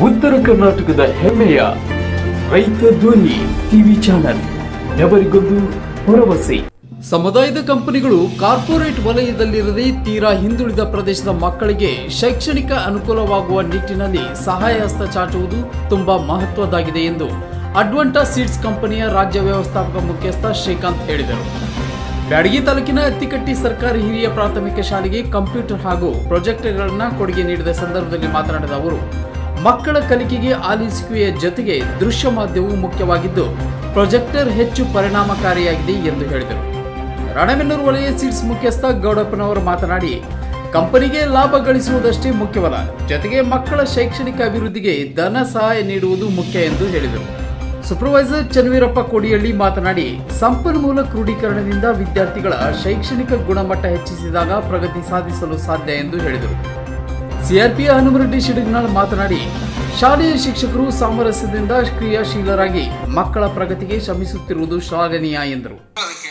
ಉತ್ತರ ಕರ್ನಾಟಕದ ಹೆಮ್ಮೆಯ ರೈತ ಧ್ವನಿ ಟಿವಿ ಚಾನಲ್ ఎవరిಗೊಂದು ಭರವಸೆ ಸಮುದಾಯದ ಕಂಪನಿಗಳು ಕಾರ್ಪೊರೇಟ್ ವಲಯದಲ್ಲಿರದೆ ತೀರಾ ಹಿಂದುಳಿದ ಪ್ರದೇಶದ ಮಕ್ಕಳಿಗೆ ಶೈಕ್ಷಣಿಕ ಅನುಕೂಲವಾಗುವ ನಿಟ್ಟಿನಲ್ಲಿ ಸಹಾಯ ಹಸ್ತ ಚಾಚುವುದು ತುಂಬಾ ಮಹತ್ವದ್ದಾಗಿದೆ ಎಂದು ಅಡ್ವಂಟಾ ಸೀಡ್ಸ್ ಕಂಪನಿಯ ರಾಜ್ಯ ವ್ಯವಸ್ಥಾಪಕ ಮುಖ್ಯಸ್ಥ ಶ್ರೀಕಾಂತ್ ಹೇಳಿದರು ಬ್ಯಾಡಗಿ ತಾಲೂಕಿನ ಅತ್ತಿಕಟ್ಟಿ ಸರ್ಕಾರಿ ಹಿರಿಯ ಪ್ರಾಥಮಿಕ ಶಾಲೆಗೆ ಕಂಪ್ಯೂಟರ್ ಹಾಗೂ ಪ್ರೊಜೆಕ್ಟರ್ಗಳನ್ನು ಕೊಡುಗೆ ನೀಡಿದ ಸಂದರ್ಭದಲ್ಲಿ ಮಾತನಾಡಿದ ಅವರು ಮಕ್ಕಳ ಕಲಿಕೆಗೆ ಆಲಿಸುವಿಕೆಯ ಜೊತೆಗೆ ದೃಶ್ಯ ಮಾಧ್ಯಮವು ಮುಖ್ಯವಾಗಿದ್ದು ಪ್ರೊಜೆಕ್ಟರ್ ಹೆಚ್ಚು ಪರಿಣಾಮಕಾರಿಯಾಗಿದೆ ಎಂದು ಹೇಳಿದರು ರಾಣೆಬೆನ್ನೂರು ವಲಯ ಸೀಡ್ಸ್ ಮುಖ್ಯಸ್ಥ ಗೌಡಪ್ಪನವರು ಮಾತನಾಡಿ ಕಂಪನಿಗೆ ಲಾಭ ಗಳಿಸುವುದಷ್ಟೇ ಮುಖ್ಯವಲ್ಲ ಜೊತೆಗೆ ಮಕ್ಕಳ ಶೈಕ್ಷಣಿಕ ಅಭಿವೃದ್ಧಿಗೆ ಧನ ಸಹಾಯ ನೀಡುವುದು ಮುಖ್ಯ ಎಂದು ಹೇಳಿದರು ಸೂಪರ್ವೈಸರ್ ಚನ್ನವೀರಪ್ಪ ಕೋಡಿಹಳ್ಳಿ ಮಾತನಾಡಿ ಸಂಪನ್ಮೂಲ ಕ್ರೋಢೀಕರಣದಿಂದ ವಿದ್ಯಾರ್ಥಿಗಳ ಶೈಕ್ಷಣಿಕ ಗುಣಮಟ್ಟ ಹೆಚ್ಚಿಸಿದಾಗ ಪ್ರಗತಿ ಸಾಧಿಸಲು ಸಾಧ್ಯ ಎಂದು ಹೇಳಿದರು ಸಿಆರ್ಪಿಯ ಹನುಮರೆಡ್ಡಿ ಶಿಡಗ್ನಾಳ್ ಮಾತನಾಡಿ ಶಾಲೆಯ ಶಿಕ್ಷಕರು ಸಾಮರಸ್ಯದಿಂದ ಕ್ರಿಯಾಶೀಲರಾಗಿ ಮಕ್ಕಳ ಪ್ರಗತಿಗೆ ಶ್ರಮಿಸುತ್ತಿರುವುದು ಶ್ಲಾಘನೀಯ ಎಂದರು ಅದಕ್ಕೆ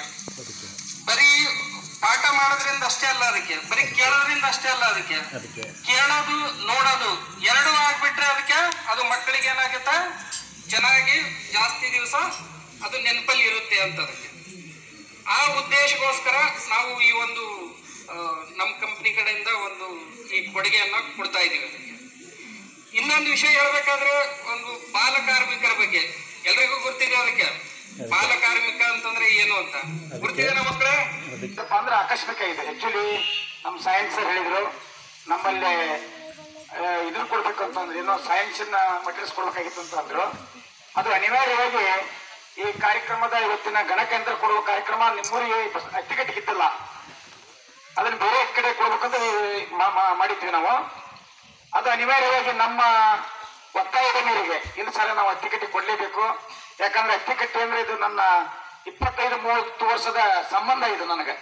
ಬರೀ ಪಾಠ ಮಾಡೋದ್ರಿಂದ ಅಷ್ಟೇ ಅಲ್ಲ ಅದಕ್ಕೆ ಬರೀ ಕೇಳೋದ್ರಿಂದ ಅಷ್ಟೇ ಅಲ್ಲ ಅದಕ್ಕೆ ಕೇಳೋದು ನೋಡೋದು ಎರಡು ಆಗ್ಬಿಟ್ರೆ ಅದಕ್ಕೆ ಅದು ಮಕ್ಕಳಿಗೆ ಏನಾಗುತ್ತೆ ಚೆನ್ನಾಗಿ ಜಾಸ್ತಿ ದಿವಸ ಅದು ನೆನಪಲ್ಲಿ ಇರುತ್ತೆ ಅಂತ ಅದಕ್ಕೆ ಆ ಉದ್ದೇಶಕ್ಕೋಸ್ಕರ ನಾವು ಈ ಒಂದು ಆ, ನಮ್ಮ ಕಂಪ್ನಿ ಕಡೆಯಿಂದ ಒಂದು ಈ ಕೊಡುಗೆಯನ್ನ ಕೊಡ್ತಾ ಇದ್ದೀವಿ ಅದಕ್ಕೆ ಇನ್ನೊಂದು ವಿಷಯ ಹೇಳ್ಬೇಕಾದ್ರೆ ಒಂದು ಬಾಲ ಕಾರ್ಮಿಕರ ಬಗ್ಗೆ ಎಲ್ರಿಗೂ ಗೊತ್ತಿದೆ ಅದಕ್ಕೆ ಬಾಲ ಕಾರ್ಮಿಕ ಅಂತಂದ್ರೆ ಏನು ಅಂತ ಗೊತ್ತಿದೆ ಮಕ್ಕಳೇ ಏನಪ್ಪಾ ಅಂದ್ರೆ ಆಕಸ್ಮಿಕ ಇದೆ ಆಕ್ಚುಲಿ ನಮ್ಮ ಸೈನ್ಸ್ ಹೇಳಿದ್ರು ನಮ್ಮಲ್ಲಿ ಆ, ಇದನ್ನ ಕೊಡ್ಬೇಕು ಅಂತಂದ್ರೆ ಏನೋ ಸೈನ್ಸ್ ಮಟೀರಿಯಲ್ಸ್ ಕೊಡ್ಬೇಕಾಗಿತ್ತು ಅಂತ ಅಂದ್ರು ಅದು ಅನಿವಾರ್ಯವಾಗಿ ಈ ಕಾರ್ಯಕ್ರಮದ ಇವತ್ತಿನ ಗಣಕಯಂತ್ರ ಕೊಡುವ ಕಾರ್ಯಕ್ರಮ ನಿಮ್ಮೂರಿಗೆ ಬಸ್- ಅತ್ತಿಗಟ್ಟಿಗಿದ್ದಿಲ್ಲ ಅದನ್ನ ಬೇರೆ ಕಡೆ ಕೊಡ್ಬೇಕಂತ ಈ ಮಾ- ಮಾ- ಮಾಡಿದ್ವಿ ನಾವು ಅದು ಅನಿವಾರ್ಯವಾಗಿ ನಮ್ಮ ಒತ್ತಾಯದ ಮೇರೆಗೆ ಇಲ್ಲಿ ಸಲ ನಾವು ಅತ್ತಿಕಟ್ಟಿ ಕೊಡ್ಲೇಬೇಕು ಯಾಕಂದ್ರೆ ಅತ್ತಿಕಟ್ಟಿ ಅಂದ್ರೆ ಇದು ನನ್ನ ಇಪ್ಪತ್ತೈದು ಮೂವತ್ತು ವರ್ಷದ ಸಂಬಂಧ ಇದು ನನಗೆ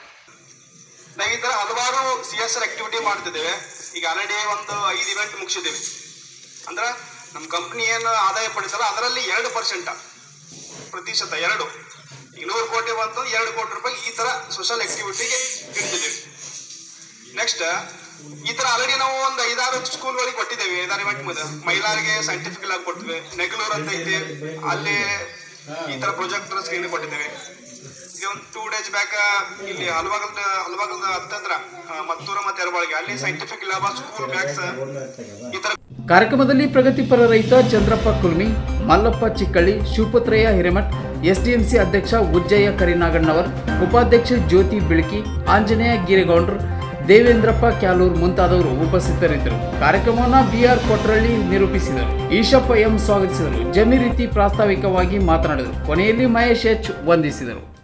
ನಾವು ಈ ತರ ಹಲವಾರು ಸಿ ಎಸ್ ಆರ್ ಆಕ್ಟಿವಿಟಿ ಮಾಡ್ತಿದ್ದೇವೆ ಈಗ ಆಲ್ರೆಡಿ ಒಂದು ಐದು ಇವೆಂಟ್ ಮುಗಿಸಿದ್ದೇವೆ ಅಂದ್ರ ನಮ್ಮ ಕಂಪ್ನಿ ಏನು ಆದಾಯ ಪಡಿತಲ್ಲ ಅದರಲ್ಲಿ ಎರಡು ಪರ್ಸೆಂಟ್ ಪ್ರತಿಶತ ಎರಡು ಈಗ ನೂರು ಕೋಟಿ ಬಂತು ಎರಡು ಕೋಟಿ ರೂಪಾಯಿ ಈ ತರ ಸೋಷಲ್ ಆಕ್ಟಿವಿಟಿಗೆ ಹಿಡಿದಿದ್ದೇವೆ ನೆಕ್ಸ್ಟ್ ಈ ತರ ಆಲ್ರೆಡಿ ನಾವು ಒಂದು ಐದಾರು ಸ್ಕೂಲ್ಗಳಿಗೆ ಕೊಟ್ಟಿದ್ದೇವೆ ಐದಾರು ಇವೆಂಟ್ ಮುಂದೆ ಮಹಿಳೆಯರಿಗೆ ಸೈಂಟಿಫಿಕ್ ಆಗಿ ಕೊಡ್ತೇವೆ ನೆಗಲೂರ್ ಅಂತ ಐತಿ ಅಲ್ಲಿ ಈ ತರ ಪ್ರೊಜೆಕ್ಟರ್ ಸ್ಕ್ರೀನ್ ಕೊಟ್ಟಿದ್ದೇವೆ ಈಗ ಒಂದು ಟೂ ಡೇಸ್ ಬ್ಯಾಕ್ ಇಲ್ಲಿ ಹಲವಾಗಲ್ದ ಹಲವಾಗಲ್ದ ಹತ್ತತ್ರ ಆ, ಮತ್ತೂರ ಮತ್ತೆ ಎರಬಾಳಿಗೆ ಅಲ್ಲಿ ಸೈಂಟಿಫಿಕ್ ಲ್ಯಾಬ್ ಸ್ಕೂಲ್ ಬ್ಯಾಗ್ಸ್ ಈ ತರ ಕಾರ್ಯಕ್ರಮದಲ್ಲಿ ಪ್ರಗತಿಪರ ರೈತ ಚಂದ್ರಪ್ಪ ಕುಲ್ಮಿ ಮಲ್ಲಪ್ಪ ಚಿಕ್ಕಳ್ಳಿ ಶಿವಪುತ್ರಯ್ಯ ಹಿರೇಮಠ್ ಎಸ್ಡಿಎಂಸಿ ಅಧ್ಯಕ್ಷ ಉಜ್ಜಯ್ಯ ಕರಿನಾಗಣ್ಣವರ್ ಉಪಾಧ್ಯಕ್ಷ ಜ್ಯೋತಿ ಬಿಳ್ಕಿ ಆಂಜನೇಯ ಗಿರಿಗೌಂಡ್ರು ದೇವೇಂದ್ರಪ್ಪ ಕ್ಯಾಲೂರ್ ಮುಂತಾದವರು ಉಪಸ್ಥಿತರಿದ್ದರು ಕಾರ್ಯಕ್ರಮವನ್ನು ಬಿಆರ್ ಕೊಟ್ರಳ್ಳಿ ನಿರೂಪಿಸಿದರು ಈಶಪ್ಪ ಎಂ ಸ್ವಾಗತಿಸಿದರು ಜಮೀರ್ ರೀತಿ ಪ್ರಾಸ್ತಾವಿಕವಾಗಿ ಮಾತನಾಡಿದರು ಕೊನೆಯಲ್ಲಿ ಮಹೇಶ್ ಎಚ್ ವಂದಿಸಿದರು